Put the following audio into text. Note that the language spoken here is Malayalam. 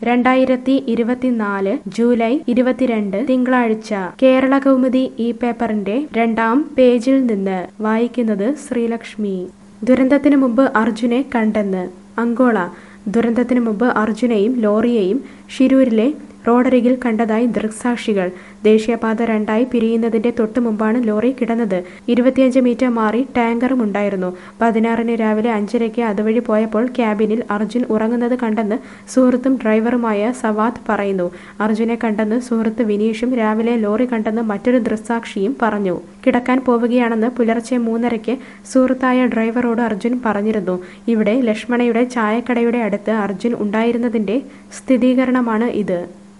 രണ്ടായിരത്തി ഇരുപത്തിനാല് ജൂലൈ ഇരുപത്തിരണ്ട് തിങ്കളാഴ്ച കേരള കൗമുദി ഈ പേപ്പറിന്റെ രണ്ടാം പേജിൽ നിന്ന് വായിക്കുന്നത് ശ്രീലക്ഷ്മി ദുരന്തത്തിന് മുമ്പ് അർജുനെ കണ്ടെന്ന് അങ്കോള ദുരന്തത്തിന് മുമ്പ് അർജുനെയും ലോറിയെയും ഷിരൂരിലെ റോഡരികിൽ കണ്ടതായി ദൃക്സാക്ഷികൾ ദേശീയപാത രണ്ടായി പിരിയുന്നതിന്റെ തൊട്ടു മുമ്പാണ് ലോറി കിടന്നത് ഇരുപത്തിയഞ്ച് മീറ്റർ മാറി ടാങ്കറും ഉണ്ടായിരുന്നു പതിനാറിന് രാവിലെ അഞ്ചരയ്ക്ക് അതുവഴി പോയപ്പോൾ ക്യാബിനിൽ അർജുൻ ഉറങ്ങുന്നത് കണ്ടെന്ന് സുഹൃത്തും ഡ്രൈവറുമായ സവാദ് പറയുന്നു അർജുനെ കണ്ടെന്ന് സുഹൃത്ത് വിനീഷും രാവിലെ ലോറി കണ്ടെന്ന് മറ്റൊരു ദൃക്സാക്ഷിയും പറഞ്ഞു കിടക്കാൻ പോവുകയാണെന്ന് പുലർച്ചെ മൂന്നരയ്ക്ക് സുഹൃത്തായ ഡ്രൈവറോട് അർജുൻ പറഞ്ഞിരുന്നു ഇവിടെ ലക്ഷ്മണയുടെ ചായക്കടയുടെ അടുത്ത് അർജുൻ ഉണ്ടായിരുന്നതിന്റെ സ്ഥിരീകരണമാണ് ഇത്